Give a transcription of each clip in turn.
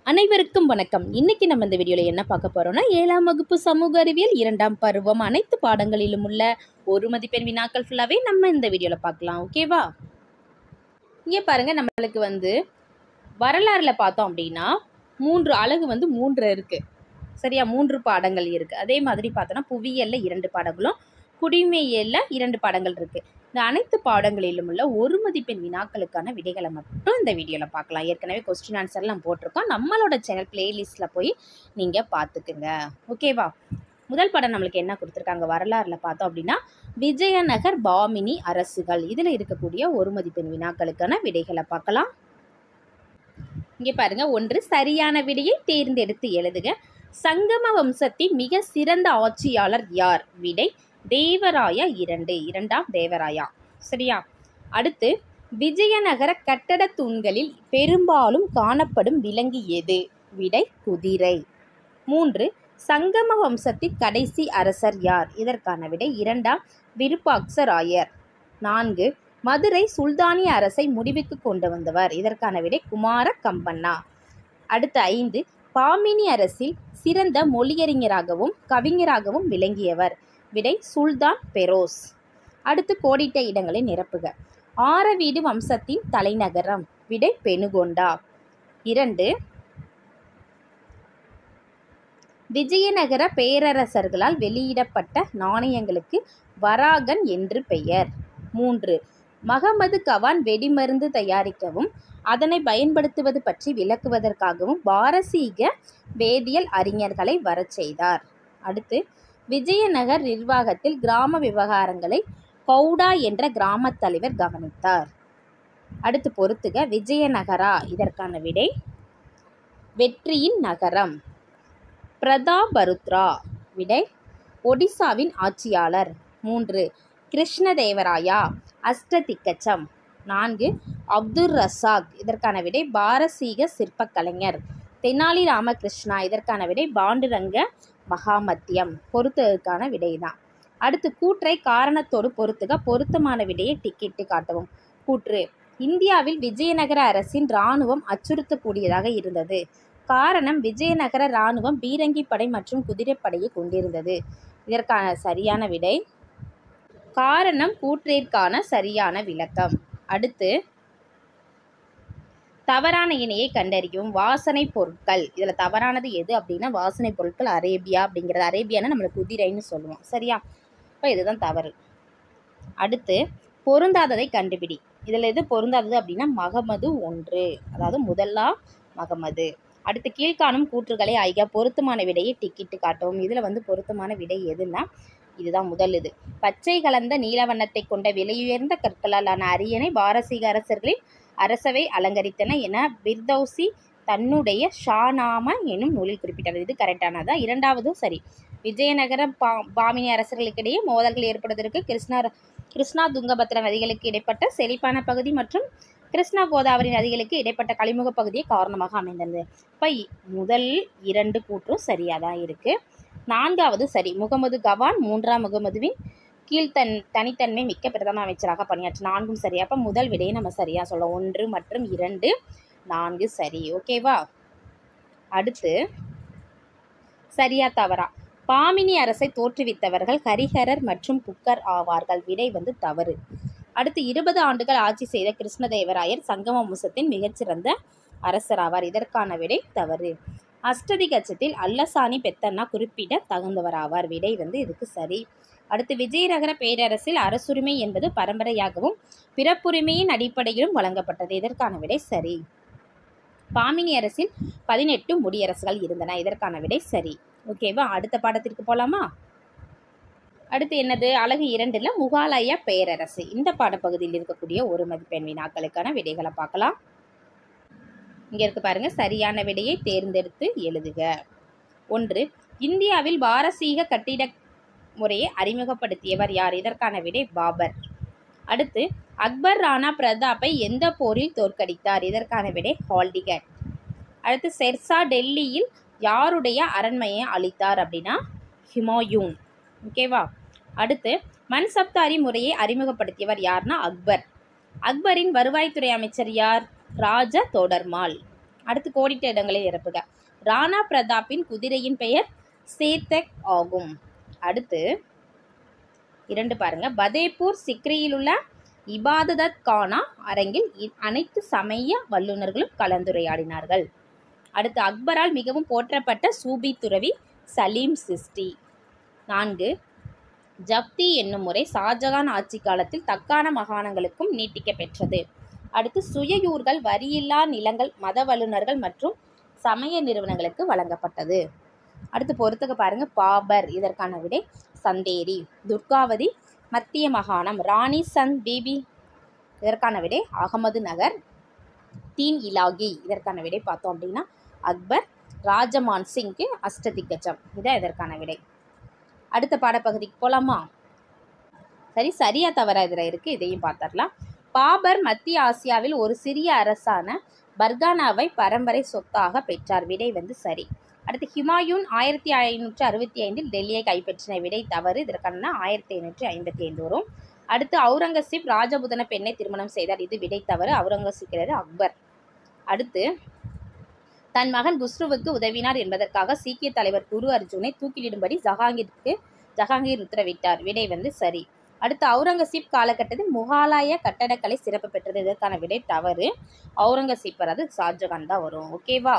அனைவருக்கும் வணக்கம் இன்னைக்கு நம்ம இந்த வீடியோவில் என்ன பார்க்க போறோம்னா ஏழாம் வகுப்பு சமூக அறிவியல் இரண்டாம் பருவம் அனைத்து பாடங்களிலும் உள்ள ஒரு மதிப்பெண் வினாக்கள் ஃபுல்லாகவே நம்ம இந்த வீடியோவில் பார்க்கலாம் ஓகேவா இங்கே பாருங்க நம்மளுக்கு வந்து வரலாறுல பார்த்தோம் அப்படின்னா மூன்று அழகு வந்து மூன்று இருக்கு சரியா மூன்று பாடங்கள் இருக்கு அதே மாதிரி பார்த்தோன்னா புவியியல்ல இரண்டு பாடங்களும் குடிமையியல்ல இரண்டு பாடங்கள் இருக்கு இந்த அனைத்து பாடங்களிலும் உள்ள ஒரு மதிப்பெண் வினாக்களுக்கான விடைகளை மட்டும் இந்த வீடியோவில் பார்க்கலாம் ஏற்கனவே கொஸ்டின் ஆன்சர்லாம் போட்டிருக்கோம் நம்மளோட சேனல் பிளேலிஸ்ட்டில் போய் நீங்கள் பார்த்துக்குங்க ஓகேவா முதல் படம் நம்மளுக்கு என்ன கொடுத்துருக்காங்க வரலாறுல பார்த்தோம் அப்படின்னா விஜயநகர் பாமினி அரசுகள் இதில் இருக்கக்கூடிய ஒரு மதிப்பெண் வினாக்களுக்கான விடைகளை பார்க்கலாம் இங்கே பாருங்க ஒன்று சரியான விடையை தேர்ந்தெடுத்து எழுதுக சங்கம வம்சத்தின் மிக சிறந்த ஆட்சியாளர் யார் விடை தேவராயா இரண்டு இரண்டாம் தேவராயா சரியா அடுத்து விஜயநகர கட்டடத் தூண்களில் பெரும்பாலும் காணப்படும் விலங்கு எது விடை குதிரை மூன்று சங்கம வம்சத்தின் கடைசி அரசர் யார் இதற்கான விடை இரண்டாம் விருப்பாக்சராயர் நான்கு மதுரை சுல்தானிய அரசை முடிவுக்கு கொண்டு வந்தவர் இதற்கான விடை குமார கம்பண்ணா அடுத்த ஐந்து பாமினி அரசில் சிறந்த மொழியறிஞராகவும் கவிஞராகவும் விளங்கியவர் விடை சுல்தான் பெரோஸ் அடுத்து கோடிட்ட இடங்களை நிரப்புக ஆரவீடு வம்சத்தின் தலைநகரம் விடை பெனுகொண்டா இரண்டு விஜயநகர பேரரசர்களால் வெளியிடப்பட்ட நாணயங்களுக்கு வராகன் என்று பெயர் மூன்று மகமது கவான் வெடிமருந்து தயாரிக்கவும் அதனை பயன்படுத்துவது பற்றி விளக்குவதற்காகவும் பாரசீக வேதியியல் அறிஞர்களை வரச் செய்தார் அடுத்து விஜயநகர் நிர்வாகத்தில் கிராம விவகாரங்களை கவுடா என்ற கிராமத் தலைவர் கவனித்தார் அடுத்து பொறுத்துக விஜயநகரா இதற்கான விடை வெற்றியின் நகரம் பிரதாபருத்ரா விடை ஒடிசாவின் ஆட்சியாளர் மூன்று கிருஷ்ணதேவராயா அஷ்டதிக்கச்சம் நான்கு அப்துல் ரசாக் இதற்கான விடை பாரசீக சிற்பக் கலைஞர் தெனாலி ராமகிருஷ்ணா இதற்கான விடை பாண்டுரங்க மகாமத்தியம் பொறுத்ததற்கான விடை தான் அடுத்து கூற்றை காரணத்தோடு பொறுத்துக பொருத்தமான விடையை டிக்கெட்டு காட்டவும் கூற்று இந்தியாவில் விஜயநகர அரசின் இராணுவம் அச்சுறுத்தக்கூடியதாக இருந்தது காரணம் விஜயநகர இராணுவம் பீரங்கி படை மற்றும் குதிரைப்படையை கொண்டிருந்தது இதற்கான சரியான விடை காரணம் கூற்றிற்கான சரியான விளக்கம் அடுத்து தவறான இணையை கண்டறியும் வாசனை பொருட்கள் இதில் தவறானது எது அப்படின்னா வாசனை பொருட்கள் அரேபியா அப்படிங்கிறது அரேபியானா நம்மளுக்கு குதிரைன்னு சொல்லுவோம் சரியா இப்போ இதுதான் தவறு அடுத்து பொருந்தாததை கண்டுபிடி இதில் எது பொருந்தாதது அப்படின்னா மகமது ஒன்று அதாவது முதலாம் மகமது அடுத்து கீழ்காணும் கூற்றுகளை ஆய்க பொருத்தமான விடையை டிக்கிட்டு காட்டவும் இதில் வந்து பொருத்தமான விடை எதுன்னா இதுதான் முதல் இது பச்சை கலந்த நீல வண்ணத்தை கொண்ட விலையுயர்ந்த கற்களாலான அரியணை பாரசீக அரசர்களின் அரசவை அலங்கரித்தன என பிர்தௌசி தன்னுடைய ஷானாம எனும் நூலில் குறிப்பிட்டார் இது கரெக்டானதா இரண்டாவதும் சரி விஜயநகர பா பாமினி அரசர்களுக்கிடையே மோதல்கள் ஏற்படுவதற்கு கிருஷ்ணா கிருஷ்ணா துங்கபத்ரா நதிகளுக்கு இடைப்பட்ட செழிப்பான பகுதி மற்றும் கிருஷ்ணா கோதாவரி நதிகளுக்கு இடைப்பட்ட கழிமுக பகுதியே காரணமாக அமைந்தது இப்போ முதல் இரண்டு கூற்றும் சரியாக தான் இருக்குது நான்காவது சரி முகமது கவான் மூன்றாம் முகமதுவின் கீழ்த்தன் தனித்தன்மை மிக்க பிரதம அமைச்சராக பணியாற்றி நான்கும் சரி அப்போ முதல் விடையை நம்ம சரியாக சொல்ல ஒன்று மற்றும் இரண்டு நான்கு சரி ஓகேவா அடுத்து சரியா தவறா பாமினி அரசை தோற்றுவித்தவர்கள் ஹரிஹரர் மற்றும் புக்கர் ஆவார்கள் விடை வந்து தவறு அடுத்து இருபது ஆண்டுகள் ஆட்சி செய்த கிருஷ்ணதேவராயர் சங்கம வம்சத்தின் மிகச்சிறந்த அரசராவார் இதற்கான விடை தவறு அஷ்டதிகச்சத்தில் அல்லசாணி பெத்தன்னா குறிப்பிட தகுந்தவராவார் விடை வந்து இதுக்கு சரி அடுத்து விஜயநகர பேரரசில் அரசுரிமை என்பது பரம்பரையாகவும் பிறப்புரிமையின் அடிப்படையிலும் வழங்கப்பட்டது இதற்கான விடை சரி பாமினி அரசில் பதினெட்டு முடியரசுகள் இருந்தன இதற்கான விடை சரி ஓகேவா அடுத்த பாடத்திற்கு போலாமா அடுத்து என்னது அழகு இரண்டுல முகாலய பேரரசு இந்த பாடப்பகுதியில் இருக்கக்கூடிய ஒரு மதிப்பெண் வினாக்களுக்கான விடைகளை பார்க்கலாம் இங்க இருக்கு பாருங்க சரியான விடையை தேர்ந்தெடுத்து எழுதுக ஒன்று இந்தியாவில் பாரசீக கட்டிட முறையை அறிமுகப்படுத்தியவர் யார் இதற்கான விடை பாபர் அடுத்து அக்பர் ராணா பிரதாப்பை எந்த போரில் தோற்கடித்தார் இதற்கான விடை ஹால்டிகர் அடுத்து செர்சா டெல்லியில் யாருடைய அரண்மையை அளித்தார் அப்படின்னா ஹிமாயூன் ஓகேவா அடுத்து மண் சப்தாரி முறையை அறிமுகப்படுத்தியவர் யார்னா அக்பர் அக்பரின் வருவாய்த்துறை அமைச்சர் யார் ராஜ தோடர்மால் அடுத்து கோடிட்ட இடங்களை நிரப்புக ராணா பிரதாப்பின் குதிரையின் பெயர் சேத்தக் ஆகும் அடுத்து இரண்டு பாருங்க பதேப்பூர் சிக்ரியில் உள்ள இபாதத் கானா அரங்கில் இ- அனைத்து சமய வல்லுநர்களும் கலந்துரையாடினார்கள் அடுத்து அக்பரால் மிகவும் போற்றப்பட்ட சூபி துறவி சலீம் சிஸ்டி நான்கு ஜப்தி என்னும் முறை ஷாஜகான் ஆட்சி காலத்தில் தக்கான மாகாணங்களுக்கும் நீட்டிக்க பெற்றது அடுத்து சுயயூர்கள் வரியில்லா நிலங்கள் மத வல்லுநர்கள் மற்றும் சமய நிறுவனங்களுக்கு வழங்கப்பட்டது அடுத்து பொறுத்துக்க பாருங்க பாபர் இதற்கான விடை சந்தேரி துர்காவதி மத்திய மாகாணம் ராணி சந்த் பிபி இதற்கான விடை அகமது நகர் தீன் இலாகி இதற்கான விடை பார்த்தோம் அப்படின்னா அக்பர் ராஜமான் சிங்க்கு அஷ்டதிக்கஜம் இதான் இதற்கான விடை அடுத்த பாடப்பகுதிக்கு போலாமா சரி சரியா தவறா இதில் இருக்கு இதையும் பார்த்துடலாம் பாபர் மத்திய ஆசியாவில் ஒரு சிறிய அரசான பர்கானாவை பரம்பரை சொத்தாக பெற்றார் விடை வந்து சரி அடுத்து ஹிமாயூன் ஆயிரத்தி ஐநூற்று அறுபத்தி ஐந்தில் டெல்லியை கைப்பற்றின விடை தவறு இதற்கான ஆயிரத்தி ஐநூற்றி ஐம்பத்தி ஐந்து வரும் அடுத்து அவுரங்கசீப் ராஜபுதன பெண்ணை திருமணம் செய்தார் இது விடை தவறு அவுரங்கசீப் கிடையாது அக்பர் அடுத்து தன் மகன் குஸ்ருவுக்கு உதவினார் என்பதற்காக சீக்கிய தலைவர் குரு அர்ஜுனை தூக்கிலிடும்படி ஜஹாங்கீருக்கு ஜஹாங்கீர் உத்தரவிட்டார் விடை வந்து சரி அடுத்து அவுரங்கசீப் காலகட்டத்தில் முகாலாய கட்டடக்கலை சிறப்பு பெற்றது இதற்கான விடை தவறு அவுரங்கசீப் வராது ஷாஜகான் தான் வரும் ஓகேவா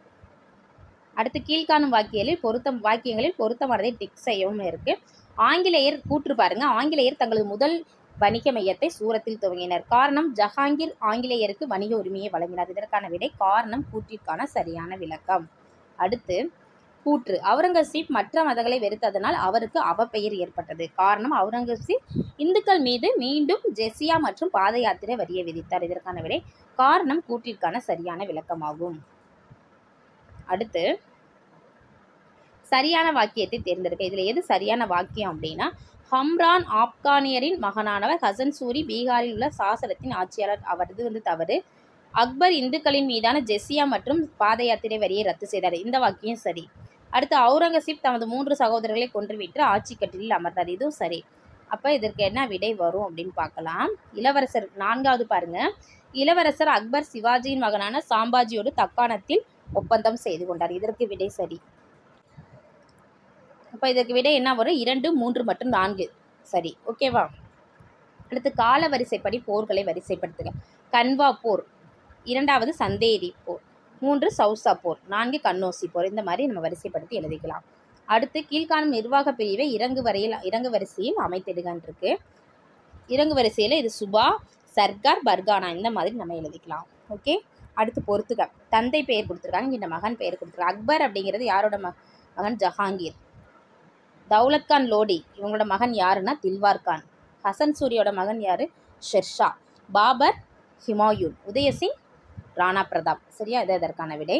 அடுத்து கீழ்காணும் வாக்கியங்களில் பொருத்தம் வாக்கியங்களில் பொருத்தமானதை டிக் செய்யவும் இருக்கு ஆங்கிலேயர் கூற்று பாருங்க ஆங்கிலேயர் தங்களது முதல் வணிக மையத்தை சூரத்தில் துவங்கினர் காரணம் ஜஹாங்கீர் ஆங்கிலேயருக்கு வணிக உரிமையை வழங்கினார் இதற்கான விடை காரணம் கூற்றிற்கான சரியான விளக்கம் அடுத்து கூற்று அவுரங்கசீப் மற்ற மதங்களை வெறுத்ததனால் அவருக்கு அவப்பெயர் ஏற்பட்டது காரணம் அவுரங்கசீப் இந்துக்கள் மீது மீண்டும் ஜெசியா மற்றும் பாத யாத்திரை வரியை விதித்தார் இதற்கான விடை காரணம் கூற்றிற்கான சரியான விளக்கமாகும் அடுத்து சரியான வாக்கியத்தை தேர்ந்தெடுக்க இதுல எது சரியான வாக்கியம் அப்படின்னா ஹம்ரான் ஆப்கானியரின் மகனானவர் ஹசன் சூரி பீகாரில் உள்ள சாசனத்தின் ஆட்சியாளர் அவரது வந்து தவறு அக்பர் இந்துக்களின் மீதான ஜெசியா மற்றும் பாத யாத்திரை வரியை ரத்து செய்தார் இந்த வாக்கியம் சரி அடுத்து அவுரங்கசீப் தமது மூன்று சகோதரர்களை கொன்றுவிட்டு ஆட்சி கட்டிலில் அமர்ந்தார் இதுவும் சரி அப்போ இதற்கு என்ன விடை வரும் அப்படின்னு பார்க்கலாம் இளவரசர் நான்காவது பாருங்க இளவரசர் அக்பர் சிவாஜியின் மகனான சாம்பாஜியோடு தக்காணத்தில் ஒப்பந்தம் செய்து கொண்டார் இதற்கு விடை சரி அப்போ இதற்கு விடை என்ன வரும் இரண்டு மூன்று மற்றும் நான்கு சரி ஓகேவா அடுத்து கால வரிசைப்படி போர்களை வரிசைப்படுத்துக கன்வா போர் இரண்டாவது சந்தேரி போர் மூன்று சௌசா போர் நான்கு கண்ணோசி போர் இந்த மாதிரி நம்ம வரிசைப்படுத்தி எழுதிக்கலாம் அடுத்து கீழ்காணும் நிர்வாக பிரிவை இறங்கு வரையில் இறங்கு வரிசையில் அமைத்திடுகான் இருக்கு இறங்கு வரிசையில் இது சுபா சர்கார் பர்கானா இந்த மாதிரி நம்ம எழுதிக்கலாம் ஓகே அடுத்து பொறுத்துக தந்தை பெயர் கொடுத்துருக்காங்க இந்த மகன் பெயர் கொடுத்துருக்காங்க அக்பர் அப்படிங்கிறது யாரோட ம மகன் ஜஹாங்கீர் தௌலத் கான் லோடி இவங்களோட மகன் யாருன்னா தில்வார் கான் ஹசன் சூரியோட மகன் யாரு ஷெர்ஷா பாபர் ஹிமாயூன் உதயசிங் ராணா பிரதாப் சரியா இது இதற்கான விடை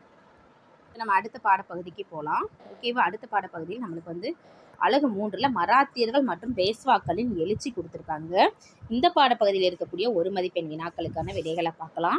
இப்ப நம்ம அடுத்த பாடப்பகுதிக்கு போகலாம் ஓகேவா அடுத்த பாடப்பகுதியில் நம்மளுக்கு வந்து அழகு மூன்றில் மராத்தியர்கள் மற்றும் பேஸ்வாக்களின் எழுச்சி கொடுத்துருக்காங்க இந்த பாடப்பகுதியில் இருக்கக்கூடிய ஒரு மதிப்பெண் வினாக்களுக்கான விடைகளை பார்க்கலாம்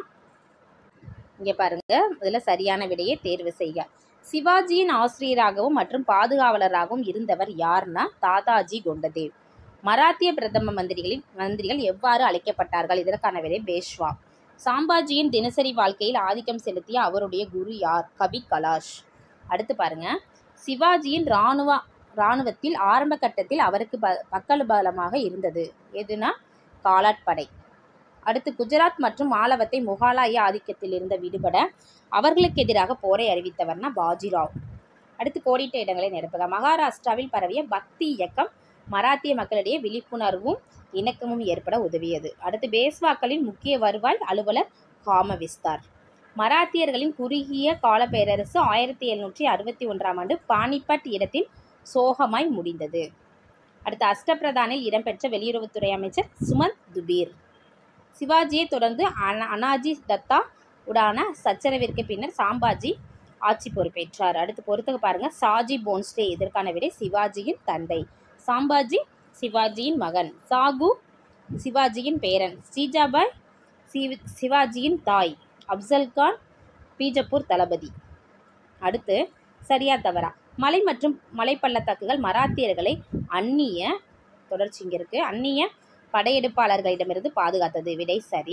இங்கே பாருங்க இதில் சரியான விடையை தேர்வு செய்க சிவாஜியின் ஆசிரியராகவும் மற்றும் பாதுகாவலராகவும் இருந்தவர் யார்னா தாதாஜி கொண்டதேவ் மராத்திய பிரதம மந்திரிகளின் மந்திரிகள் எவ்வாறு அழைக்கப்பட்டார்கள் இதற்கான விடை பேஷ்வா சாம்பாஜியின் தினசரி வாழ்க்கையில் ஆதிக்கம் செலுத்திய அவருடைய குரு யார் கபி கலாஷ் அடுத்து பாருங்க சிவாஜியின் இராணுவ இராணுவத்தில் ஆரம்ப கட்டத்தில் அவருக்கு ப பக்கபலமாக இருந்தது எதுனா காலாட்படை அடுத்து குஜராத் மற்றும் மாலவத்தை முகாலாய ஆதிக்கத்தில் இருந்த விடுபட அவர்களுக்கு எதிராக போரை அறிவித்தவர்னா பாஜிராவ் அடுத்து கோடிட்ட இடங்களை நிரப்புக மகாராஷ்டிராவில் பரவிய பக்தி இயக்கம் மராத்திய மக்களிடையே விழிப்புணர்வும் இணக்கமும் ஏற்பட உதவியது அடுத்து பேஸ்வாக்களின் முக்கிய வருவாய் அலுவலர் காம விஸ்தார் மராத்தியர்களின் குறுகிய கால பேரரசு ஆயிரத்தி எழுநூற்றி அறுபத்தி ஒன்றாம் ஆண்டு பானிபட் இடத்தில் சோகமாய் முடிந்தது அடுத்து அஷ்டபிரதானில் இடம்பெற்ற வெளியுறவுத்துறை அமைச்சர் சுமந்த் துபீர் சிவாஜியை தொடர்ந்து அன அனாஜி தத்தா உடான சச்சரவிற்கு பின்னர் சாம்பாஜி ஆட்சி பொறுப்பேற்றார் அடுத்து பொறுத்துக்க பாருங்க சாஜி போன்ஸ்டே இதற்கான விடை சிவாஜியின் தந்தை சாம்பாஜி சிவாஜியின் மகன் சாகு சிவாஜியின் பேரன் சீஜாபாய் சிவ சிவாஜியின் தாய் அப்சல் கான் பீஜப்பூர் தளபதி அடுத்து சரியா தவறா மலை மற்றும் மலைப்பள்ளத்தாக்குகள் மராத்தியர்களை அந்நிய தொடர்ச்சி இங்கே இருக்கு அந்நிய படையெடுப்பாளர்களிடமிருந்து பாதுகாத்தது விடை சரி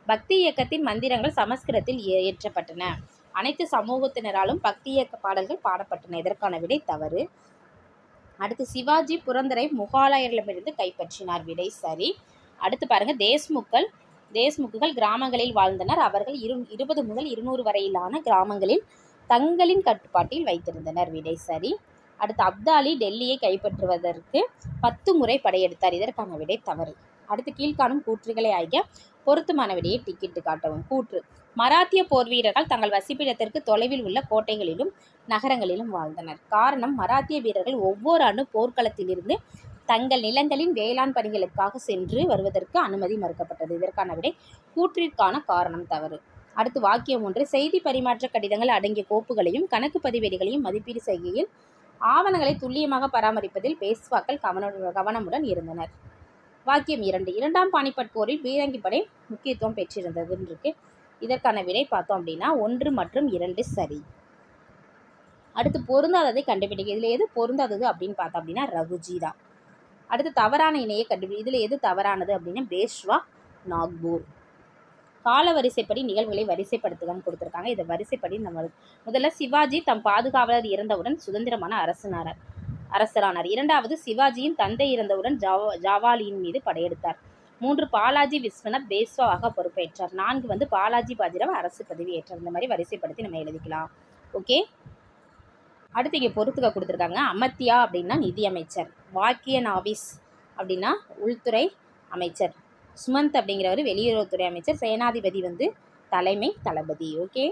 பக்தி இயக்கத்தின் மந்திரங்கள் சமஸ்கிருதத்தில் இய- இயற்றப்பட்டன அனைத்து சமூகத்தினராலும் பக்தி இயக்க பாடல்கள் பாடப்பட்டன இதற்கான விடை தவறு அடுத்து சிவாஜி புரந்தரை முகலாயர்களிடமிருந்து கைப்பற்றினார் விடை சரி அடுத்து பாருங்க தேஸ்முக்கள் தேஸ்முக்குகள் கிராமங்களில் வாழ்ந்தனர் அவர்கள் இரு இருபது முதல் இருநூறு வரையிலான கிராமங்களில் தங்களின் கட்டுப்பாட்டில் வைத்திருந்தனர் விடை சரி அடுத்து அப்தாலி டெல்லியை கைப்பற்றுவதற்கு பத்து முறை படையெடுத்தார் இதற்கான விடை தவறு அடுத்து கீழ்காணும் கூற்றுகளை ஆகிய பொருத்தமான விடையை டிக்கெட்டு காட்டவும் கூற்று மராத்திய போர் வீரர்கள் தங்கள் வசிப்பிடத்திற்கு தொலைவில் உள்ள கோட்டைகளிலும் நகரங்களிலும் வாழ்ந்தனர் காரணம் மராத்திய வீரர்கள் ஒவ்வொரு ஆண்டும் போர்க்களத்திலிருந்து தங்கள் நிலங்களின் வேளாண் பணிகளுக்காக சென்று வருவதற்கு அனுமதி மறுக்கப்பட்டது இதற்கான விடை கூற்றிற்கான காரணம் தவறு அடுத்து வாக்கியம் ஒன்று செய்தி பரிமாற்ற கடிதங்கள் அடங்கிய கோப்புகளையும் கணக்கு பதிவேடுகளையும் மதிப்பீடு செய்கையில் ஆவணங்களை துல்லியமாக பராமரிப்பதில் பேஸ்வாக்கள் கவன கவனமுடன் இருந்தனர் வாக்கியம் இரண்டு இரண்டாம் பானிபட் போரில் பீரங்கி படை முக்கியத்துவம் பெற்றிருந்ததுன்னு இருக்கு இதற்கான விடை பார்த்தோம் அப்படின்னா ஒன்று மற்றும் இரண்டு சரி அடுத்து பொருந்தாததை கண்டுபிடிக்க இதில் எது பொருந்தாதது அப்படின்னு பார்த்தோம் அப்படின்னா ரகுஜி தான் அடுத்து தவறான இணையை கண்டுபிடி இதில் எது தவறானது அப்படின்னா பேஷ்வா நாக்பூர் கால வரிசைப்படி நிகழ்வுகளை வரிசைப்படுத்துகன்னு கொடுத்துருக்காங்க இதை வரிசைப்படி நம்ம முதல்ல சிவாஜி தம் பாதுகாவலர் இறந்தவுடன் சுதந்திரமான அரசனானார் அரசரானார் இரண்டாவது சிவாஜியின் தந்தை இறந்தவுடன் ஜாவா ஜாவாலியின் மீது படையெடுத்தார் மூன்று பாலாஜி விஸ்வநாத் பேஸ்வாவாக பொறுப்பேற்றார் நான்கு வந்து பாலாஜி பாஜிராவ் அரசு பதவி ஏற்றார் இந்த மாதிரி வரிசைப்படுத்தி நம்ம எழுதிக்கலாம் ஓகே அடுத்து இங்கே பொறுத்துக்க கொடுத்துருக்காங்க அமர்த்தியா அப்படின்னா நிதி அமைச்சர் வாக்கிய நாவிஸ் அப்படின்னா உள்துறை அமைச்சர் சுமந்த் அப்படிங்கிறவர் வெளியுறவுத்துறை அமைச்சர் சேனாதிபதி வந்து தலைமை தளபதி ஓகே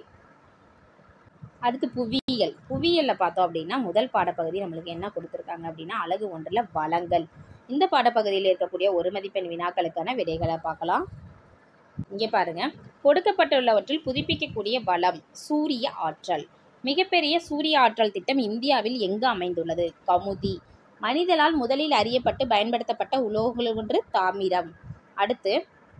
அடுத்து புவியியல் புவியியலில் பார்த்தோம் அப்படின்னா முதல் பாடப்பகுதி நம்மளுக்கு என்ன கொடுத்துருக்காங்க அப்படின்னா அழகு ஒன்றில் வளங்கள் இந்த பாடப்பகுதியில் இருக்கக்கூடிய ஒரு மதிப்பெண் வினாக்களுக்கான விடைகளை பார்க்கலாம் இங்கே பாருங்க கொடுக்கப்பட்டுள்ளவற்றில் புதுப்பிக்கக்கூடிய வளம் சூரிய ஆற்றல் மிகப்பெரிய சூரிய ஆற்றல் திட்டம் இந்தியாவில் எங்கு அமைந்துள்ளது கமுதி மனிதனால் முதலில் அறியப்பட்டு பயன்படுத்தப்பட்ட உலோகங்கள் ஒன்று தாமிரம் அடுத்து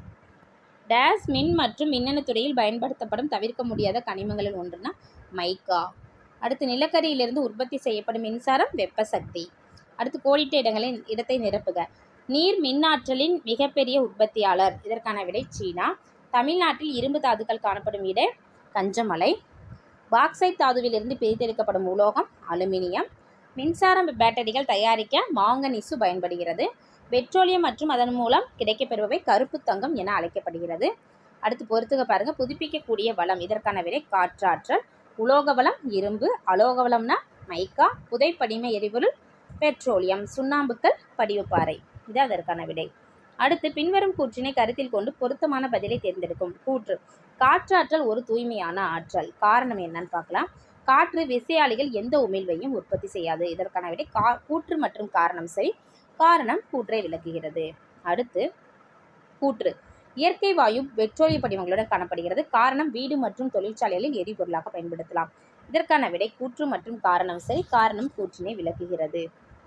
டேஸ் மின் மற்றும் மின்னணு துறையில் பயன்படுத்தப்படும் தவிர்க்க முடியாத கனிமங்களில் ஒன்றுனா மைக்கா அடுத்து நிலக்கரியிலிருந்து உற்பத்தி செய்யப்படும் மின்சாரம் வெப்ப சக்தி அடுத்து கோடிட்ட இடங்களின் இடத்தை நிரப்புக நீர் மின்னாற்றலின் மிகப்பெரிய உற்பத்தியாளர் இதற்கான விடை சீனா தமிழ்நாட்டில் இரும்பு தாதுக்கள் காணப்படும் இட கஞ்சமலை பாக்சைட் தாதுவிலிருந்து பிரித்தெடுக்கப்படும் உலோகம் அலுமினியம் மின்சாரம் பேட்டரிகள் தயாரிக்க மாங்கனீசு பயன்படுகிறது பெட்ரோலியம் மற்றும் அதன் மூலம் கிடைக்கப்பெறுபவை கருப்பு தங்கம் என அழைக்கப்படுகிறது அடுத்து பொறுத்துக பாருங்க புதுப்பிக்கக்கூடிய வளம் இதற்கான விடை காற்றாற்றல் உலோக வளம் இரும்பு அலோக வளம்னா மைக்கா புதைப்படிம எரிபொருள் பெட்ரோலியம் சுண்ணாம்புக்கல் படிவுப்பாறை இது அதற்கான விடை அடுத்து பின்வரும் கூற்றினை கருத்தில் கொண்டு பொருத்தமான பதிலை தேர்ந்தெடுக்கும் கூற்று காற்றாற்றல் ஒரு தூய்மையான ஆற்றல் காரணம் என்னன்னு பார்க்கலாம் காற்று விசையாழிகள் எந்த உமிழ்வையும் உற்பத்தி செய்யாது இதற்கான விடை கா கூற்று மற்றும் காரணம் சரி காரணம் கூற்றை விளக்குகிறது அடுத்து கூற்று இயற்கை வாயு பெட்ரோலிய படிமங்களுடன் காணப்படுகிறது காரணம் வீடு மற்றும் தொழிற்சாலைகளில் எரிபொருளாக பயன்படுத்தலாம் இதற்கான விடை கூற்று மற்றும் காரணம் சரி காரணம் கூற்றினை விளக்குகிறது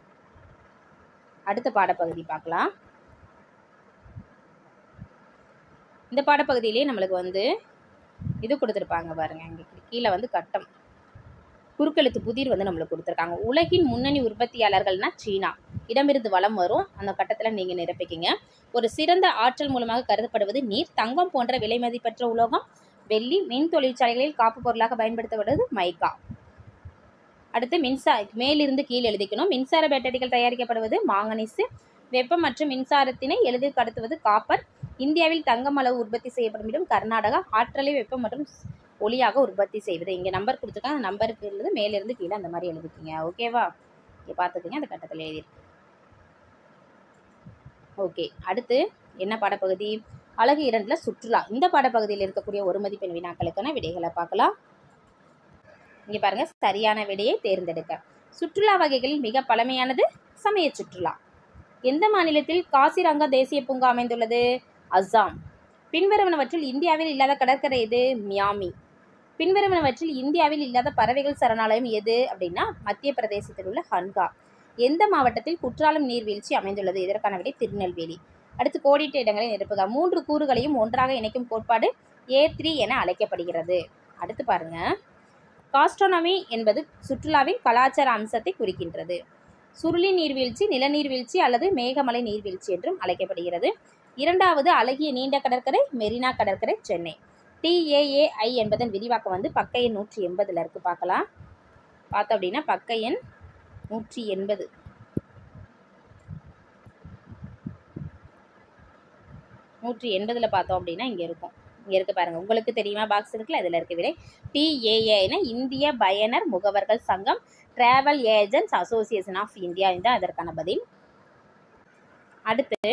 அடுத்த பாடப்பகுதி பார்க்கலாம் இந்த பாடப்பகுதியிலே நம்மளுக்கு வந்து இது கொடுத்துருப்பாங்க பாருங்க இங்கே கீழே வந்து கட்டம் குறுக்கெழுத்து புதிர் வந்து நம்மளுக்கு கொடுத்துருக்காங்க உலகின் முன்னணி உற்பத்தியாளர்கள்னா சீனா இடமிருந்து வளம் வரும் அந்த கட்டத்தில் நீங்கள் நிரப்பிக்கிங்க ஒரு சிறந்த ஆற்றல் மூலமாக கருதப்படுவது நீர் தங்கம் போன்ற விலை மதிப்பற்ற உலோகம் வெள்ளி மின் தொழிற்சாலைகளில் காப்பு பொருளாக பயன்படுத்தப்படுவது மைக்கா அடுத்து மின்சார மேலிருந்து கீழ் எழுதிக்கணும் மின்சார பேட்டரிகள் தயாரிக்கப்படுவது மாங்கனீசு வெப்பம் மற்றும் மின்சாரத்தினை எளிதில் கடத்துவது காப்பர் இந்தியாவில் தங்கம் அளவு உற்பத்தி செய்யப்படும் இடம் கர்நாடகா ஆற்றலை வெப்பம் மற்றும் ஒளியாக உற்பத்தி செய்வது இங்கே நம்பர் கொடுத்துருக்காங்க அந்த நம்பருக்கு எழுது மேலிருந்து கீழே அந்த மாதிரி எழுதிக்கிங்க ஓகேவா இங்கே பார்த்துக்குங்க அந்த கட்டத்தில் எழுதி ஓகே அடுத்து என்ன பாடப்பகுதி அழகு இரண்டில் சுற்றுலா இந்த பாடப்பகுதியில் இருக்கக்கூடிய ஒரு மதிப்பெண் வினாக்களுக்கான விடைகளை பார்க்கலாம் இங்கே பாருங்க சரியான விடையை தேர்ந்தெடுக்க சுற்றுலா வகைகளில் மிக பழமையானது சமய சுற்றுலா எந்த மாநிலத்தில் காசிரங்கா தேசிய பூங்கா அமைந்துள்ளது அஸ்ஸாம் பின்வருவனவற்றில் இந்தியாவில் இல்லாத கடற்கரை எது மியாமி பின்வருவனவற்றில் இந்தியாவில் இல்லாத பறவைகள் சரணாலயம் எது அப்படின்னா மத்திய பிரதேசத்தில் உள்ள ஹன்கா எந்த மாவட்டத்தில் குற்றாலம் நீர்வீழ்ச்சி அமைந்துள்ளது இதற்கான விடை திருநெல்வேலி அடுத்து கோடிட்ட இடங்களை நிரப்புக மூன்று கூறுகளையும் ஒன்றாக இணைக்கும் கோட்பாடு ஏ த்ரீ என அழைக்கப்படுகிறது அடுத்து பாருங்க காஸ்ட்ரோனமி என்பது சுற்றுலாவின் கலாச்சார அம்சத்தை குறிக்கின்றது சுருளி நீர்வீழ்ச்சி நிலநீர்வீழ்ச்சி அல்லது மேகமலை நீர்வீழ்ச்சி என்றும் அழைக்கப்படுகிறது இரண்டாவது அழகிய நீண்ட கடற்கரை மெரினா கடற்கரை சென்னை டிஏஏஐ என்பதன் விரிவாக்கம் வந்து பக்க எண் நூற்றி எண்பதில் இருக்குது பார்க்கலாம் பார்த்தோம் அப்படின்னா பக்க எண் நூற்றி எண்பது நூற்றி எண்பதில் பார்த்தோம் அப்படின்னா இங்கே இருக்கும் இங்கே இருக்குது பாருங்கள் உங்களுக்கு தெரியுமா பாக்ஸ் இருக்குல்ல இதில் இருக்க விடை டிஏஏனா இந்திய பயனர் முகவர்கள் சங்கம் travel agents association of India இதுதான் அதற்கான பதில் அடுத்து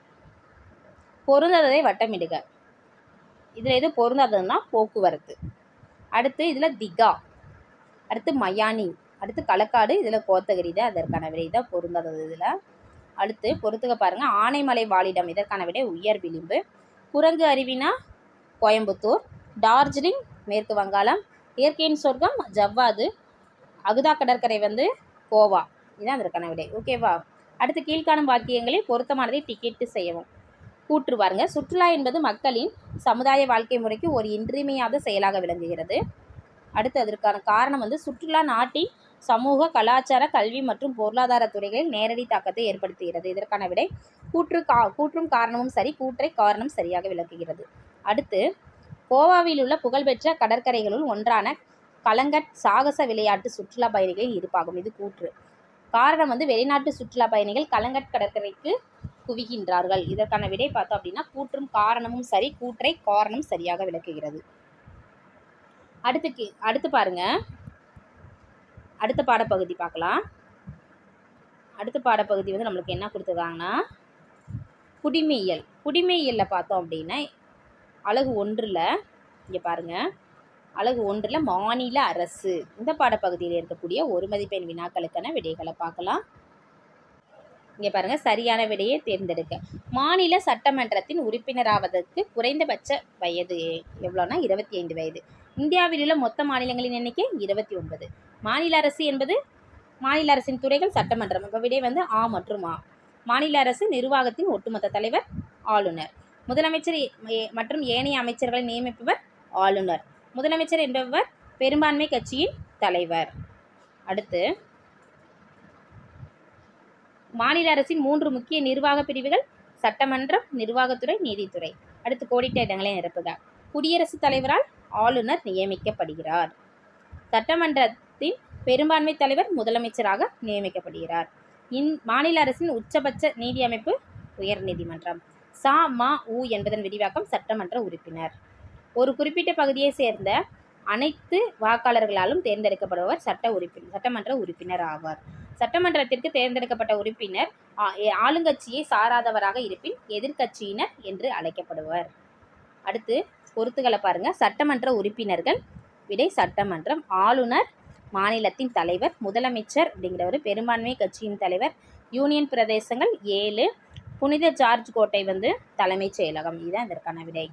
பொருந்தாததை வட்டமிடுக இதில் எது பொருந்தாததுன்னா போக்குவரத்து அடுத்து இதில் திகா அடுத்து மயானி அடுத்து களக்காடு இதில் கோத்தகிரி தான் அதற்கான விடை தான் பொருந்தாதது இதில் அடுத்து பொறுத்துக்க பாருங்கள் ஆனைமலை வாழிடம் இதற்கான விடை உயர் விளிம்பு குரங்கு அருவினா கோயம்புத்தூர் டார்ஜிலிங் மேற்கு வங்காளம் இயற்கையின் சொர்க்கம் ஜவ்வாது அகுதா கடற்கரை வந்து கோவா இதுதான் அதற்கான விடை ஓகேவா அடுத்து கீழ்காணும் வாக்கியங்களில் பொருத்தமானதை டிக்கெட்டு செய்யவும் கூற்று பாருங்க சுற்றுலா என்பது மக்களின் சமுதாய வாழ்க்கை முறைக்கு ஒரு இன்றியமையாத செயலாக விளங்குகிறது அடுத்து அதற்கான காரணம் வந்து சுற்றுலா நாட்டின் சமூக கலாச்சார கல்வி மற்றும் பொருளாதார துறைகளில் நேரடி தாக்கத்தை ஏற்படுத்துகிறது இதற்கான விடை கூற்று கா கூற்றும் காரணமும் சரி கூற்றை காரணம் சரியாக விளக்குகிறது அடுத்து கோவாவில் உள்ள புகழ்பெற்ற கடற்கரைகளுள் ஒன்றான கலங்கட் சாகச விளையாட்டு சுற்றுலா பயணிகளின் இருப்பாகும் இது கூற்று காரணம் வந்து வெளிநாட்டு சுற்றுலா பயணிகள் கலங்கட் கடற்கரைக்கு குவிகின்றார்கள் இதற்கான விடை பார்த்தோம் அப்படின்னா கூற்றும் காரணமும் சரி கூற்றை காரணம் சரியாக விளக்குகிறது அடுத்து கே- அடுத்து பாருங்க அடுத்த பாடப்பகுதி பார்க்கலாம் அடுத்த பாடப்பகுதி வந்து நம்மளுக்கு என்ன கொடுத்துருக்காங்கன்னா குடிமையியல் குடிமையியலில் பார்த்தோம் அப்படின்னா அழகு ஒன்றில் இங்கே பாருங்க அழகு ஒன்றில் மாநில அரசு இந்த பாடப்பகுதியில் இருக்கக்கூடிய ஒரு மதிப்பெண் வினாக்களுக்கான விடைகளை பார்க்கலாம் இங்கே பாருங்க சரியான விடையை தேர்ந்தெடுக்க மாநில சட்டமன்றத்தின் உறுப்பினராவதற்கு குறைந்தபட்ச வயது எவ்வளோனா இருபத்தி ஐந்து வயது இந்தியாவில் உள்ள மொத்த மாநிலங்களின் எண்ணிக்கை இருபத்தி ஒன்பது மாநில அரசு என்பது மாநில அரசின் துறைகள் சட்டமன்றம் இப்போ விடை வந்து ஆ மற்றும் ஆ மாநில அரசு நிர்வாகத்தின் ஒட்டுமொத்த தலைவர் ஆளுநர் முதலமைச்சர் ஏ- ஏ- மற்றும் ஏனைய அமைச்சர்களை நியமிப்பவர் ஆளுநர் முதலமைச்சர் என்பவர் பெரும்பான்மை கட்சியின் தலைவர் அடுத்து மாநில அரசின் மூன்று முக்கிய நிர்வாக பிரிவுகள் சட்டமன்றம் நிர்வாகத்துறை நீதித்துறை அடுத்து கோடிட்ட இடங்களை நிரப்புக குடியரசுத் தலைவரால் ஆளுநர் நியமிக்கப்படுகிறார் சட்டமன்றத்தின் பெரும்பான்மை தலைவர் முதலமைச்சராக நியமிக்கப்படுகிறார் இன் மாநில அரசின் உச்சபட்ச நீதி அமைப்பு உயர்நீதிமன்றம் சா மா உ என்பதன் விரிவாக்கம் சட்டமன்ற உறுப்பினர் ஒரு குறிப்பிட்ட பகுதியை சேர்ந்த அனைத்து வாக்காளர்களாலும் தேர்ந்தெடுக்கப்படுபவர் சட்ட உறுப்பினர் சட்டமன்ற உறுப்பினர் ஆவார் சட்டமன்றத்திற்கு தேர்ந்தெடுக்கப்பட்ட உறுப்பினர் ஆ- ஏ- ஆளுங்கட்சியை சாராதவராக இருப்பின் எதிர்க்கட்சியினர் என்று அழைக்கப்படுவர் அடுத்து பொறுத்துகளை பாருங்க சட்டமன்ற உறுப்பினர்கள் விடை சட்டமன்றம் ஆளுநர் மாநிலத்தின் தலைவர் முதலமைச்சர் அப்படிங்கிறவர் பெரும்பான்மை கட்சியின் தலைவர் யூனியன் பிரதேசங்கள் ஏழு புனித ஜார்ஜ் கோட்டை வந்து தலைமைச் செயலகம் இதுதான் இதற்கான விடை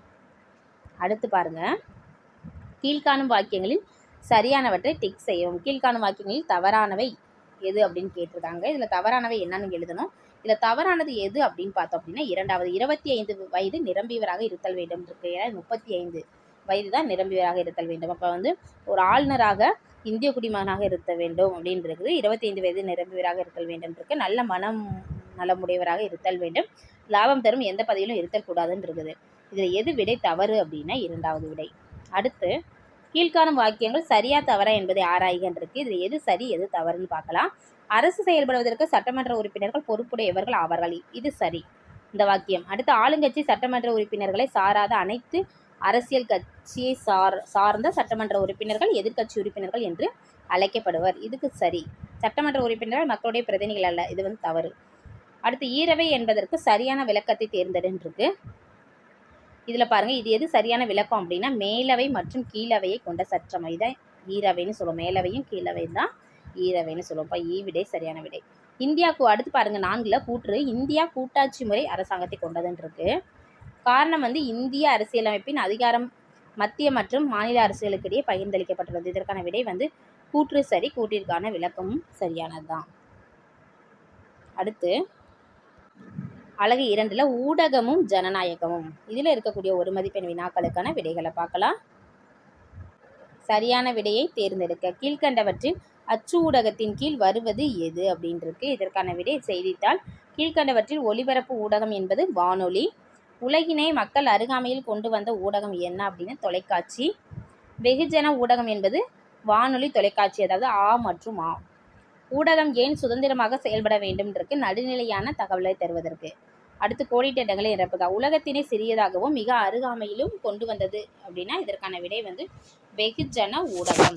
அடுத்து பாருங்க கீழ்காணும் வாக்கியங்களில் சரியானவற்றை டிக் செய்யவும் கீழ்காணும் வாக்கியங்களில் தவறானவை எது அப்படின்னு கேட்டிருக்காங்க இதில் தவறானவை என்னன்னு எழுதணும் இதில் தவறானது எது அப்படின்னு பார்த்தோம் அப்படின்னா இரண்டாவது இருபத்தி ஐந்து வயது நிரம்பியவராக இருத்தல் வேண்டும் இருக்கு ஏன்னா முப்பத்தி ஐந்து வயது தான் நிரம்பியவராக இருத்தல் வேண்டும் அப்போ வந்து ஒரு ஆளுநராக இந்திய குடிமகனாக இருக்க வேண்டும் அப்படின்னு இருக்குது இருபத்தி ஐந்து வயது நிரம்பியவராக இருத்தல் வேண்டும் இருக்கு நல்ல மனம் நலமுடையவராக இருத்தல் வேண்டும் லாபம் தரும் எந்த பதவியிலும் இருத்தல் கூடாதுன்னு இருக்குது இதில் எது விடை தவறு அப்படின்னா இரண்டாவது விடை அடுத்து கீழ்காணும் வாக்கியங்கள் சரியா தவறா என்பதை ஆராய்கன்னு இருக்கு இதில் எது சரி எது தவறுன்னு பார்க்கலாம் அரசு செயல்படுவதற்கு சட்டமன்ற உறுப்பினர்கள் பொறுப்புடையவர்கள் ஆவார்கள் இது சரி இந்த வாக்கியம் அடுத்து ஆளுங்கட்சி சட்டமன்ற உறுப்பினர்களை சாராத அனைத்து அரசியல் கட்சியை சார் சார்ந்த சட்டமன்ற உறுப்பினர்கள் எதிர்க்கட்சி உறுப்பினர்கள் என்று அழைக்கப்படுவர் இதுக்கு சரி சட்டமன்ற உறுப்பினர்கள் மக்களுடைய பிரதிநிதிகள் அல்ல இது வந்து தவறு அடுத்து ஈரவை என்பதற்கு சரியான விளக்கத்தை தேர்ந்தெடுன்னு இருக்கு இதில் பாருங்க இது எது சரியான விளக்கம் அப்படின்னா மேலவை மற்றும் கீழவையை கொண்ட சற்றம் இதை ஈரவைன்னு சொல்லுவோம் மேலவையும் கீழவையும் தான் ஈரவைன்னு சொல்லுவோம் இப்போ ஈ விடை சரியான விடை இந்தியாவுக்கு அடுத்து பாருங்க நான்குல கூற்று இந்தியா கூட்டாட்சி முறை அரசாங்கத்தை கொண்டதுன்னு இருக்கு காரணம் வந்து இந்திய அரசியலமைப்பின் அதிகாரம் மத்திய மற்றும் மாநில அரசுகளுக்கிடையே பகிர்ந்தளிக்கப்பட்டுள்ளது இதற்கான விடை வந்து கூற்று சரி கூற்றிற்கான விளக்கமும் சரியானது தான் அடுத்து அழகு இரண்டுல ஊடகமும் ஜனநாயகமும் இதில் இருக்கக்கூடிய ஒரு மதிப்பெண் வினாக்களுக்கான விடைகளை பார்க்கலாம் சரியான விடையை தேர்ந்தெடுக்க கீழ்கண்டவற்றில் அச்சு ஊடகத்தின் கீழ் வருவது எது அப்படின்னு இருக்கு இதற்கான விடை செய்தித்தாள் கீழ்கண்டவற்றில் ஒலிபரப்பு ஊடகம் என்பது வானொலி உலகினை மக்கள் அருகாமையில் கொண்டு வந்த ஊடகம் என்ன அப்படின்னு தொலைக்காட்சி வெகுஜன ஊடகம் என்பது வானொலி தொலைக்காட்சி அதாவது ஆ மற்றும் ஆ ஊடகம் ஏன் சுதந்திரமாக செயல்பட வேண்டும் இருக்கு நடுநிலையான தகவலை தருவதற்கு அடுத்து கோடிட்ட இடங்களை நிரப்புக உலகத்தினை சிறியதாகவும் மிக அருகாமையிலும் கொண்டு வந்தது அப்படின்னா இதற்கான விடை வந்து வெகுஜன ஊடகம்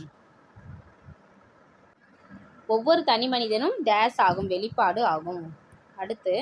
ஒவ்வொரு தனி மனிதனும் டேஸ் ஆகும் வெளிப்பாடு ஆகும் அடுத்து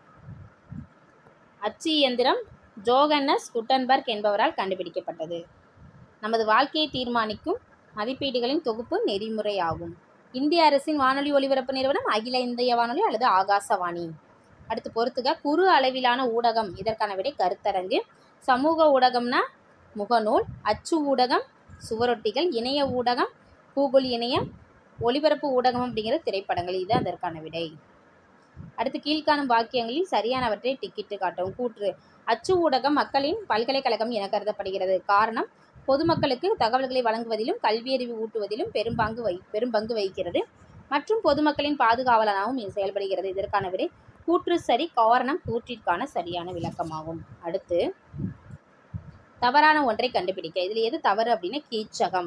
அச்சு இயந்திரம் ஜோகன்னஸ் குட்டன்பர்க் என்பவரால் கண்டுபிடிக்கப்பட்டது நமது வாழ்க்கையை தீர்மானிக்கும் மதிப்பீடுகளின் தொகுப்பு நெறிமுறை ஆகும் இந்திய அரசின் வானொலி ஒலிபரப்பு நிறுவனம் அகில இந்திய வானொலி அல்லது ஆகாசவாணி அடுத்து பொறுத்துக குறு அளவிலான ஊடகம் இதற்கான விடை கருத்தரங்கு சமூக ஊடகம்னா முகநூல் அச்சு ஊடகம் சுவரொட்டிகள் இணைய ஊடகம் கூகுள் இணையம் ஒலிபரப்பு ஊடகம் அப்படிங்கிற திரைப்படங்கள் இது அதற்கான விடை அடுத்து கீழ்காணும் வாக்கியங்களில் சரியானவற்றை டிக்கிட்டு காட்டவும் கூற்று அச்சு ஊடகம் மக்களின் பல்கலைக்கழகம் என கருதப்படுகிறது காரணம் பொதுமக்களுக்கு தகவல்களை வழங்குவதிலும் கல்வியறிவு ஊட்டுவதிலும் பெரும்பங்கு வை பெரும்பங்கு வகிக்கிறது மற்றும் பொதுமக்களின் பாதுகாவலனாகவும் இது செயல்படுகிறது இதற்கான விடை கூற்று சரி காரணம் கூற்றிற்கான சரியான விளக்கமாகும் அடுத்து தவறான ஒன்றை கண்டுபிடிக்க இதில் எது தவறு அப்படின்னா கீச்சகம்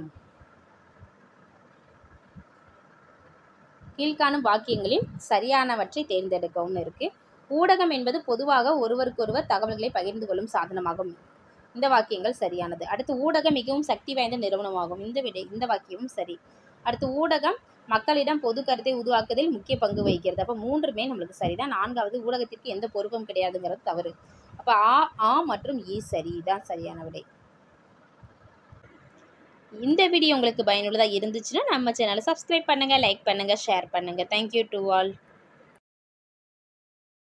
கீழ்காணும் வாக்கியங்களில் சரியானவற்றை தேர்ந்தெடுக்கவும் இருக்கு ஊடகம் என்பது பொதுவாக ஒருவருக்கொருவர் தகவல்களை பகிர்ந்து கொள்ளும் சாதனமாகும் இந்த வாக்கியங்கள் சரியானது அடுத்து ஊடகம் மிகவும் சக்தி வாய்ந்த நிறுவனமாகும் இந்த விடை இந்த வாக்கியமும் சரி அடுத்து ஊடகம் மக்களிடம் பொது கருத்தை உருவாக்குவதில் முக்கிய பங்கு வகிக்கிறது அப்போ மூன்றுமே நம்மளுக்கு சரிதான் நான்காவது ஊடகத்திற்கு எந்த பொறுப்பும் கிடையாதுங்கிறது தவறு அப்போ ஆ ஆ மற்றும் ஈ சரி தான் சரியான விடை இந்த வீடியோ உங்களுக்கு பயனுள்ளதாக இருந்துச்சுன்னா நம்ம சேனலை சப்ஸ்கிரைப் பண்ணுங்கள் லைக் பண்ணுங்கள் ஷேர் பண்ணுங்கள் தேங்க்யூ டு ஆல்